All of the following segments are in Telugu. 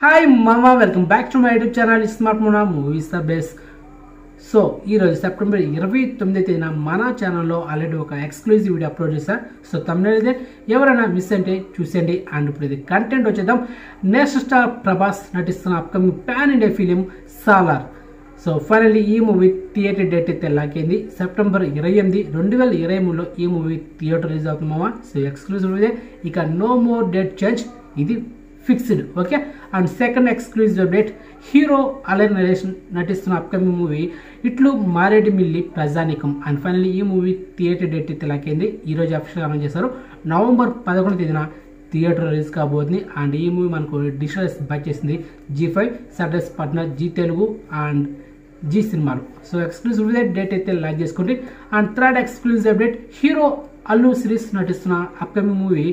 హాయ్ మామ welcome back to my YouTube channel smart మోనా మూవీస్ ద బెస్ట్ సో ఈరోజు సెప్టెంబర్ ఇరవై తొమ్మిది తేదీన మన ఛానల్లో ఆల్రెడీ ఒక ఎక్స్క్లూజివ్ వీడియో అప్లోడ్ చేశా సో తమిళ అయితే ఎవరైనా మిస్ అంటే చూసేయండి అండ్ ఇప్పుడు ఇది కంటెంట్ వచ్చేద్దాం నెక్స్ట్ స్టార్ ప్రభాస్ నటిస్తున్న upcoming pan India film Salaar so finally ఈ మూవీ థియేటర్ డేట్ అయితే లాక్కింది సెప్టెంబర్ ఇరవై ఎనిమిది రెండు వేల ఇరవై మూడులో ఈ మూవీ థియేటర్ రిలీజ్ అవుతుంది మామ సో ఎక్స్క్లూజివ్ ఇదే ఇక నో మోర్ డేట్ చేంజ్ ఇది fixed okay and second exclusive update hero Allari Naresh నటిస్తున్న upcoming movie Itlu Maredumilli Prajaneekam and finally ఈ మూవీ థియేటర్ డేట్ అయితే లాక్కింది ఈరోజు అఫీషియల్ అనౌన్స్ చేశారు నవంబర్ పదకొండు తేదీన థియేటర్ రిలీజ్ కాబోతుంది అండ్ ఈ మూవీ మనకు డిజిటల్ బై చేసింది జీ ఫైవ్ సాటర్స్ partner Zee Telugu and Zee Cinemalu so exclusive date అయితే లాక్ చేసుకోండి and third exclusive update hero Allu Sirish నటిస్తున్న అప్కమింగ్ మూవీ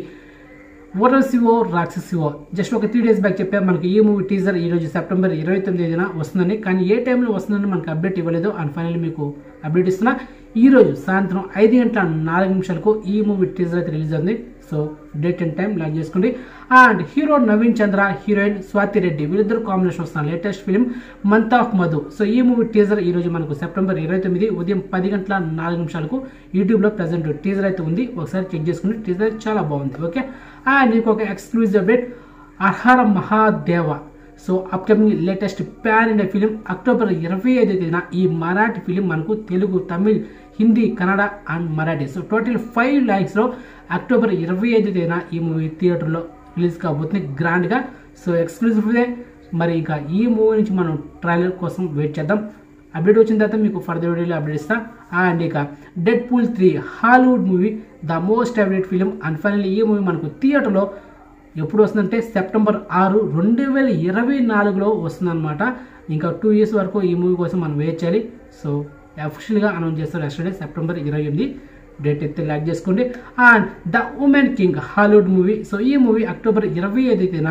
ఓటర్ శివో రాక్షస్ శివో జస్ట్ ఒక త్రీ డేస్ బ్యాక్ చెప్పారు మనకి ఈ మూవీ టీజర్ ఈ రోజు సెప్టెంబర్ ఇరవై తొమ్మిదిన వస్తుందని కానీ ఏ టైంలో వస్తుందని మనకు అప్డేట్ ఇవ్వలేదు అండ్ ఫైనల్లీ మీకు అప్డేట్ ఇస్తున్నా ఈ రోజు సాయంత్రం ఐదు గంటల నాలుగు నిమిషాలకు ఈ మూవీ టీజర్ అయితే రిలీజ్ అవుతుంది so date and time lock చేసుకోండి and hero Naveen Chandra heroine Swathi Reddy వీళ్ళిద్దరు కాంబినేషన్ వస్తున్న latest film month of Madhu so ఈ మూవీ టీజర్ ఈ రోజు మనకు సెప్టెంబర్ ఇరవై తొమ్మిది ఉదయం పది గంటల నాలుగు నిమిషాలకు యూట్యూబ్లో ప్రజెంట్ టీజర్ అయితే ఉంది ఒకసారి చెక్ చేసుకోండి టీజర్ చాలా బాగుంది ఓకే అండ్ ఇంకొక ఎక్స్క్లూజివ్ అప్డేట్ అర్హర Mahadev so upcoming latest pan India film October ఇరవై ఐదు తేదీన ఈ మరాఠీ ఫిలిం మనకు Telugu Tamil Hindi Kannada and Marathi so total five లాంగ్స్లో అక్టోబర్ ఇరవై ఐదు తేదీన ఈ మూవీ థియేటర్లో రిలీజ్ కాబోతుంది గ్రాండ్గా సో ఎక్స్క్లూజివ్దే మరి ఇంకా ఈ మూవీ నుంచి మనం ట్రైలర్ కోసం వెయిట్ చేద్దాం అప్డేట్ వచ్చిన తర్వాత మీకు ఫర్దర్ వీడియోలో అప్డేట్ ఇస్తా అండ్ ఇక Deadpool three Hollywood movie the most update film and finally ఈ మూవీ మనకు థియేటర్లో ఎప్పుడు వస్తుందంటే సెప్టెంబర్ ఆరు రెండు వేల ఇరవై నాలుగులో వస్తుందన్నమాట ఇంకా టూ ఇయర్స్ వరకు ఈ మూవీ కోసం మనం వెయిట్ చేయాలి సో అఫిషియల్గా అనౌన్స్ చేస్తారు ఎస్టర్డే సెప్టెంబర్ ఇరవై ఎనిమిది డేట్ అయితే లాక్ చేసుకోండి and the woman king Hollywood movie so ఈ మూవీ అక్టోబర్ ఇరవై ఐదు తేదీన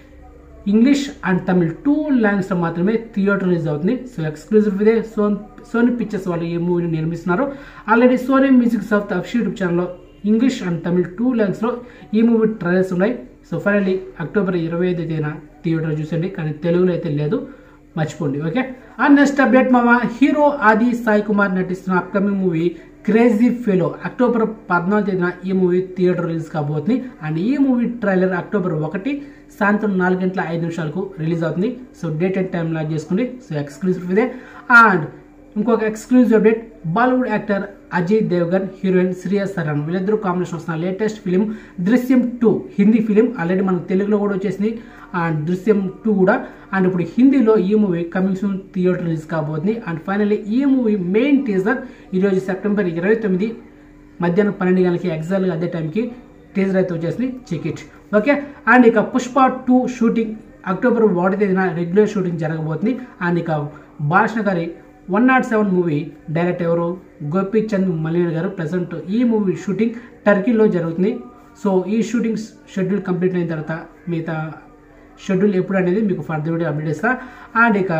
ఇంగ్లీష్ అండ్ తమిళ్ టూ లాంగ్వేజ్లో మాత్రమే థియేటర్ రిలీజ్ అవుతుంది సో ఎక్స్క్లూజివ్ ఇదే సోన్ సోనీ పిక్చర్స్ వాళ్ళు ఈ మూవీని నిర్మిస్తున్నారు already Sony music south official YouTube ఛానల్లో ఇంగ్లీష్ అండ్ తమిళ్ టూ లాంగ్వేజ్లో ఈ మూవీ ట్రయల్స్ ఉన్నాయి సో ఫైనల్లీ అక్టోబర్ ఇరవై ఐదు తేదీన థియేటర్ చూసండి కానీ తెలుగులో అయితే లేదు మర్చిపోండి ఓకే అండ్ నెక్స్ట్ అప్డేట్ మామ హీరో ఆది సాయి కుమార్ నటిస్తున్న upcoming movie crazy fellow October పద్నాలుగు తేదీన ఈ మూవీ థియేటర్ రిలీజ్ కాబోతుంది అండ్ ఈ మూవీ ట్రైలర్ అక్టోబర్ ఒకటి సాయంత్రం నాలుగు గంటల ఐదు నిమిషాలకు రిలీజ్ అవుతుంది so date and time lock చేసుకోండి సో ఎక్స్క్లూజివ్ ఇదే అండ్ ఇంకొక exclusive update Bollywood actor Ajay Devgn heroine Shriya Saran వీళ్ళిద్దరూ కాంబినేషన్ వస్తున్న latest film Drishyam two Hindi film already మనకు తెలుగులో కూడా వచ్చేసింది అండ్ దృశ్యం టూ కూడా అండ్ ఇప్పుడు హిందీలో ఈ movie coming soon theatre release కాబోతుంది అండ్ ఫైనల్లీ ఈ మూవీ మెయిన్ టీజర్ ఈరోజు సెప్టెంబర్ ఇరవై తొమ్మిది మధ్యాహ్నం పన్నెండు గంటలకి ఎగ్జాక్ట్గా అదే టైంకి టీజర్ అయితే వచ్చేసింది చెక్ ఇట్ ఓకే అండ్ ఇక పుష్ప టూ షూటింగ్ అక్టోబర్ ఒకటి తేదీన రెగ్యులర్ షూటింగ్ జరగబోతుంది అండ్ ఇక బాలకృష్ణ గారి one not seven movie direct ఎవరు గోపీచంద్ మలిన గారు ప్రజెంట్ ఈ మూవీ షూటింగ్ టర్కీలో జరుగుతుంది సో ఈ షూటింగ్ షెడ్యూల్ కంప్లీట్ అయిన తర్వాత మిగతా షెడ్యూల్ ఎప్పుడు అనేది మీకు ఫర్దర్ వీడియో అప్డేట్ ఇస్తా అండ్ ఇక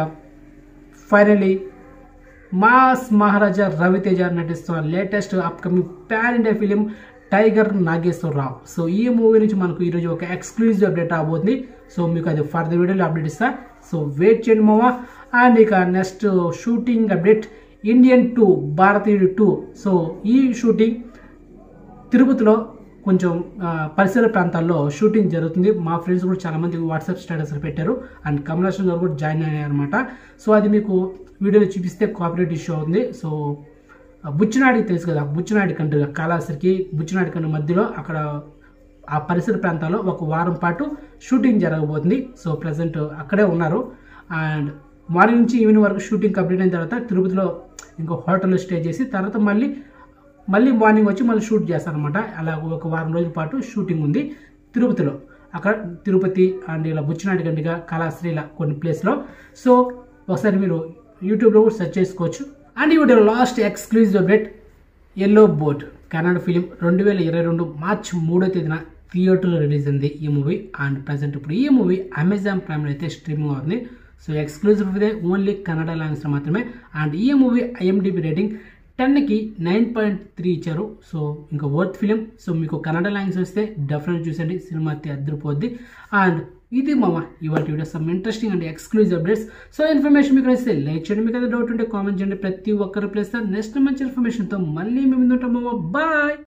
ఫైనలీ మాస్ మహారాజా రవితేజ నటిస్తున్న latest upcoming pan India film Tiger Nageswara Rao so ఈ మూవీ నుంచి మనకు ఈరోజు ఒక ఎక్స్క్లూజివ్ అప్డేట్ రాబోతుంది సో మీకు అది ఫర్దర్ వీడియోలో అప్డేట్ ఇస్తా సో వెయిట్ చేయండి మామ అండ్ ఇక next shooting update Indian two Bharateeyudu two so ఈ షూటింగ్ తిరుపతిలో కొంచెం పరిసర ప్రాంతాల్లో షూటింగ్ జరుగుతుంది మా ఫ్రెండ్స్ కూడా చాలామంది వాట్సాప్ స్టేటస్ పెట్టారు అండ్ కమలాషన్ గారు కూడా జాయిన్ అయ్యారనమాట సో అది మీకు వీడియోలో చూపిస్తే కోఆపరేట్ ఇష్యూ అవుతుంది సో బుచ్చినాడి తెలుసు కదా బుచ్చినాడి కంట్రీ కాళాసరికి బుచ్చినాడి కంట్రీ మధ్యలో అక్కడ ఆ పరిసర ప్రాంతాల్లో ఒక వారం పాటు షూటింగ్ జరగబోతుంది సో ప్రజెంట్ అక్కడే ఉన్నారు అండ్ మార్నింగ్ నుంచి ఈవినింగ్ వరకు షూటింగ్ కంప్లీట్ అయిన తర్వాత తిరుపతిలో ఇంకో హోటల్లో స్టే చేసి తర్వాత మళ్ళీ మళ్ళీ మార్నింగ్ వచ్చి మళ్ళీ షూట్ చేస్తారనమాట అలా ఒక వారం రోజుల పాటు షూటింగ్ ఉంది తిరుపతిలో అక్కడ తిరుపతి అండ్ ఇలా బుచ్చినాటి గండిగా కళాశ్రీ ఇలా కొన్ని ప్లేస్లో సో ఒకసారి మీరు యూట్యూబ్లో కూడా సెర్చ్ చేసుకోవచ్చు అండ్ ఈ video last exclusive update yellow boat Kannada film రెండు వేల ఇరవై రెండు మార్చ్ మూడో తేదీన థియేటర్లో రిలీజ్ అయింది ఈ మూవీ అండ్ ప్రజెంట్ ఇప్పుడు ఈ మూవీ అమెజాన్ ప్రైమ్లో అయితే స్ట్రీమింగ్ అవుతుంది సో ఎక్స్క్లూజివ్ ఇదే ఓన్లీ కన్నడ లాంగ్వేజ్లో మాత్రమే అండ్ ఈ మూవీ ఐఎండిబి రేటింగ్ టెన్కి నైన్ పాయింట్ త్రీ ఇచ్చారు సో ఇంకా వర్త్ ఫిలిం సో మీకు కన్నడ లాంగ్వేజ్ వస్తే డెఫినెట్ చూసండి సినిమా అయితే అద్దరిపోద్ది అండ్ ఇది మామ ఇవాళ video some interesting and exclusive updates so information మీకు వస్తే లైక్ చేయండి మీకు ఏదైనా డౌట్ ఉంటే కామెంట్ చేయండి ప్రతి ఒక్కరు ప్లేస్ నెక్స్ట్ మంచి ఇన్ఫర్మేషన్తో మళ్ళీ మేము ముందుంటాం మామ బాయ్